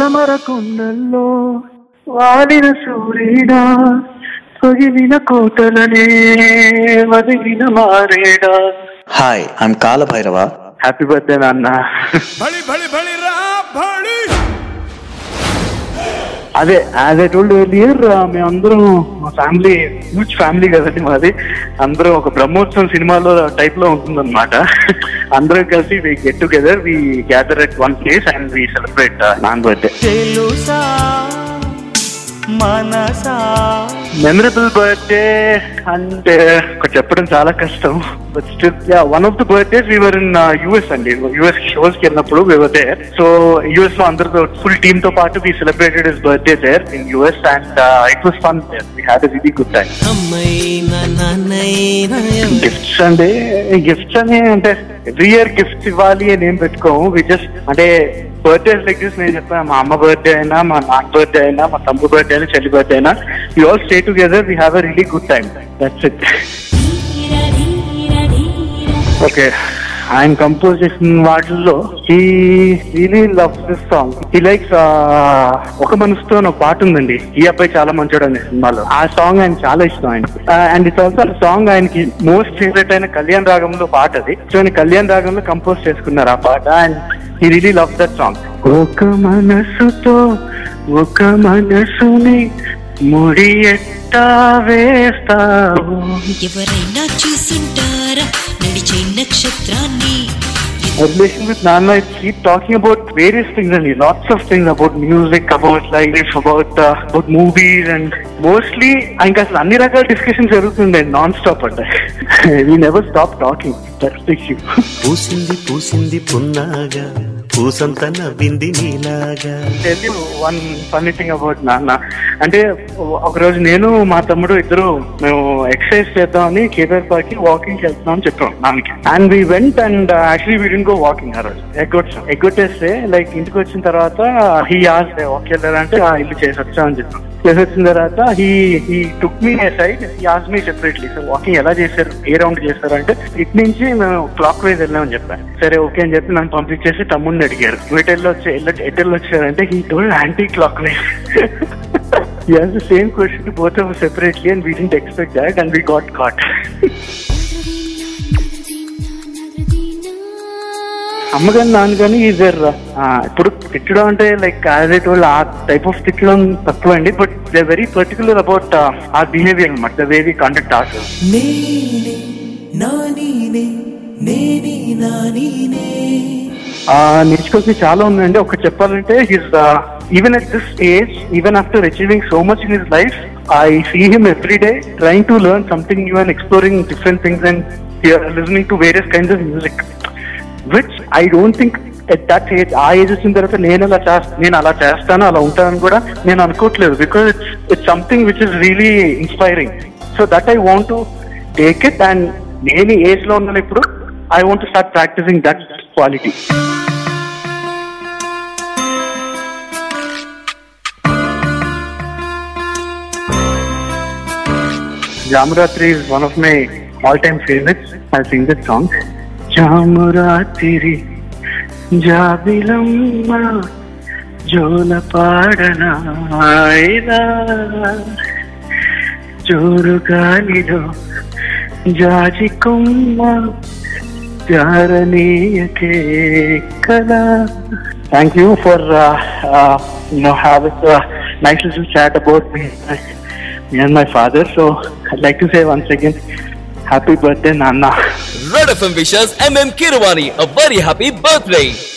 పడమర కొండల్లో వాలిన సూర్యుడా పగిలిన కోటలనే వదిలిన మారేడా హాయ్ ఐమ్ కాల భైరవ హ్యాపీ బర్త్డే నాన్న భళి భళి భళి రా భళి అదే యాజ్ ఐ టోల్డ్ ఎర్లియర్ మేమందరం మా ఫ్యామిలీ హ్యూజ్ ఫ్యామిలీ కదండి మాది అందరూ ఒక బ్రహ్మోత్సవం సినిమాలో టైప్ లో ఉంటుందన్నమాట అందరం కలిసి we get together we gather at one place and we celebrate నాన్ బర్త్డే తెలుసా మనసా మెమరబుల్ బర్త్డే అంటే ఒక చెప్పడం చాలా కష్టం but still yeah one of the birthdays we were in US అండి యుఎస్ షోస్ కి వెళ్ళినప్పుడు వీవర్ దేర్ సో యుఎస్ లో అందరితో ఫుల్ టీమ్ తో పాటు we celebrated his birthday there in US and it was fun there we had a really good time అమ్మైనా నాన్నైనా ఎవరు గిఫ్ట్స్ అంటే గిఫ్ట్స్ అని అంటే ఎవ్రీ ఇయర్ గిఫ్ట్స్ ఇవ్వాలి అని ఏం పెట్టుకోము వి జస్ట్ అంటే బర్త్డేస్ లైక్ దిస్ నేను చెప్పాను మా అమ్మ బర్త్డే అయినా మా నాన్న బర్త్డే అయినా మా తమ్ముడు బర్త్డే అయినా చెల్లి బర్త్డే అయినా we all stay together we have a really good time that's it okay ఆయన కంపోజ్ చేసిన వాటిల్లో I really love this song he likes ఒక మనసుతో ఒక పాట ఉందండి ఈ అబ్బాయి చాలా మంచోడు అనే సినిమాలో ఆ సాంగ్ ఆయన చాలా ఇష్టం ఆయనకి అండ్ ఇట్స్ ఆల్సో ఆ సాంగ్ ఆయనకి మోస్ట్ ఫేవరెట్ అయిన కళ్యాణ్ రాగంలో పాట అది సో ఆయన కళ్యాణ్ రాగంలో కంపోజ్ చేసుకున్నారు ఆ పాట అండ్ ఈ రియలీ లవ్ దట్ సాంగ్ ఒక మనసుతో ఒక మనసుని ముడి ఎట్టా వేస్తావు ఎవరైనా చూసుంటారా నడిచే నక్షత్రాన్ని relation with Nana, I keep talking about various things and lots of things about music, about life, about uh, about movies and mostly ఇంకా అసలు అన్ని రకాల డిస్కషన్ జరుగుతుండే నాన్ స్టాప్ అంటే we never stop talking that's the issue పూసింది పూసింది పున్నాగా పూసంత నవ్వింది నీలాగా tell you one funny thing about నాన్న అంటే ఒక రోజు నేను మా తమ్ముడు ఇద్దరు మేము ఎక్సర్సైజ్ చేద్దామని కేబీఆర్ పార్క్ కి వాకింగ్ వెళ్తున్నాం అని చెప్పాం నాన్నకి and we went and actually we didn't go walking ఆ రోజు ఎగ్గొచ్చాం ఎగ్గొట్టేస్తే లైక్ ఇంటికి వచ్చిన తర్వాత హీ ఆస్ వాక్ వెళ్ళారంటే ఆ ఇల్లు చేసి వచ్చామని చెప్పాం చేసి వచ్చిన తర్వాత he he took me a side he ఆస్ మీ సెపరేట్లీ సో వాకింగ్ ఎలా చేశారు ఏ రౌండ్ చేశారు అంటే ఇటు నుంచి మేము క్లాక్ వైజ్ వెళ్ళామని చెప్పాను సరే ఓకే అని చెప్పి నన్ను పంపించేసి తమ్ముడిని అడిగారు ఎటు వెళ్ళి వచ్చి ఎటు వచ్చారంటే he told anticlockwise He asked the same question to both of us separately and we didn't expect that and we got caught. అమ్మగాని నాన్నగాని ఈజర్ ఇప్పుడు తిట్టడం అంటే లైక్ యాజ్ ఇట్ వాళ్ళు ఆ టైప్ ఆఫ్ తిట్టడం తక్కువ అండి but they very particular about ఆ బిహేవియర్ అనమాట the way we contact are నేనే నానీనే నేనే నానీనే నేర్చుకోవాల్సి చాలా ఉందండి ఒక చెప్పాలంటే his even at this age even after achieving so much in his life I see him every day trying to learn something new and exploring different things and listening to various kinds of music which I don't think at that age ఆ age వచ్చిన తర్వాత నేను అలా చేస్తా నేను అలా చేస్తాను అలా ఉంటానని కూడా నేను అనుకోవట్లేదు because it's it's something which is really inspiring so that I want to take it and నేను ఏజ్ లో ఉన్నాను ఇప్పుడు I want start practising that quality Jamuratri is one of my all-time favorites. I'll sing that song. జామురాతిరి జాబిలమ్మ జోల పాడనా ఇలా జోరు గాలిలో జాజి కొమ్మ జారనీయకే కదా thank you for no have nice little chat about me me and my father. So I'd like to say once again, happy birthday, Nana. Red FM wishes MM Kirwani a very happy birthday.